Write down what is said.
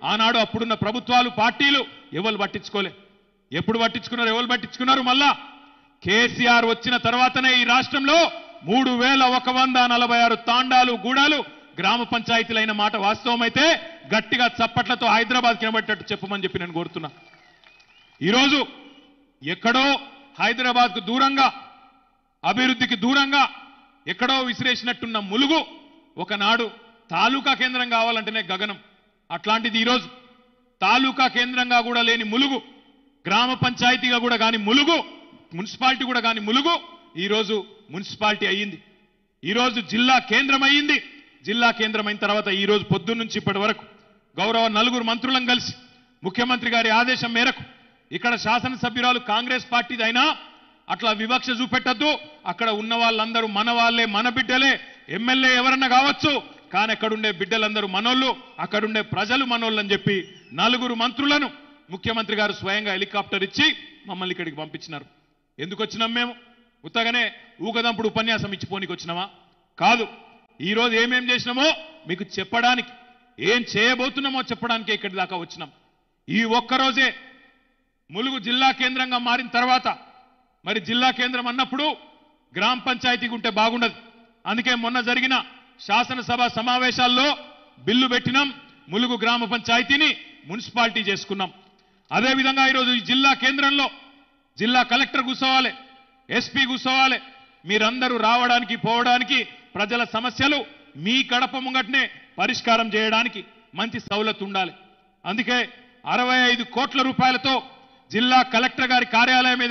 ఆనాడు అప్పుడున్న ప్రభుత్వాలు పార్టీలు ఎవరు పట్టించుకోలే ఎప్పుడు పట్టించుకున్నారు ఎవరు పట్టించుకున్నారు మళ్ళా కేసీఆర్ వచ్చిన తర్వాతనే ఈ రాష్ట్రంలో మూడు వేల ఒక వంద నలభై ఆరు తాండాలు గూడాలు గ్రామ పంచాయతీలైన మాట వాస్తవమైతే గట్టిగా చప్పట్లతో హైదరాబాద్ కినబట్టేట్టు చెప్పమని చెప్పి నేను కోరుతున్నా ఈరోజు ఎక్కడో హైదరాబాద్కు దూరంగా అభివృద్ధికి దూరంగా ఎక్కడో విసిరేసినట్టున్న ములుగు ఒకనాడు తాలూకా కేంద్రం కావాలంటేనే గగనం అట్లాంటిది ఈరోజు తాలూకా కేంద్రంగా కూడా లేని ములుగు గ్రామ పంచాయతీగా కూడా కాని ములుగు మున్సిపాలిటీ కూడా కాని ములుగు ఈరోజు మున్సిపాలిటీ అయ్యింది ఈరోజు జిల్లా కేంద్రం అయ్యింది జిల్లా కేంద్రం అయిన తర్వాత ఈ రోజు పొద్దున్న నుంచి ఇప్పటి వరకు గౌరవ నలుగురు మంత్రులను కలిసి ముఖ్యమంత్రి గారి ఆదేశం మేరకు ఇక్కడ శాసనసభ్యురాలు కాంగ్రెస్ పార్టీది అయినా అట్లా వివక్ష చూపెట్టద్దు అక్కడ ఉన్న వాళ్ళందరూ మన వాళ్ళే మన బిడ్డలే ఎమ్మెల్యే ఎవరన్నా కావచ్చు కానీ అక్కడుండే బిడ్డలందరూ మనోళ్ళు అక్కడుండే ప్రజలు మనోళ్ళు అని చెప్పి నలుగురు మంత్రులను ముఖ్యమంత్రి గారు స్వయంగా హెలికాప్టర్ ఇచ్చి మమ్మల్ని ఇక్కడికి పంపించినారు ఎందుకు వచ్చినాం మేము ఉత్తగానే ఊకదంపుడు ఉపన్యాసం ఇచ్చిపోనికి వచ్చినామా కాదు ఈ రోజు ఏమేం చేసినామో మీకు చెప్పడానికి ఏం చేయబోతున్నామో చెప్పడానికే ఇక్కడి దాకా వచ్చినాం ఈ ఒక్కరోజే ములుగు జిల్లా కేంద్రంగా మారిన తర్వాత మరి జిల్లా కేంద్రం అన్నప్పుడు గ్రామ పంచాయతీకి ఉంటే బాగుండదు అందుకే మొన్న జరిగిన శాసనసభ సమావేశాల్లో బిల్లు పెట్టినాం ములుగు గ్రామ పంచాయతీని మున్సిపాలిటీ చేసుకున్నాం అదేవిధంగా ఈరోజు ఈ జిల్లా కేంద్రంలో జిల్లా కలెక్టర్ కూర్చోవాలి ఎస్పీ కూర్చోవాలి మీరందరూ రావడానికి పోవడానికి ప్రజల సమస్యలు మీ కడప ముంగటనే పరిష్కారం చేయడానికి మంచి సౌలత్ ఉండాలి అందుకే అరవై ఐదు కోట్ల రూపాయలతో జిల్లా కలెక్టర్ గారి కార్యాలయం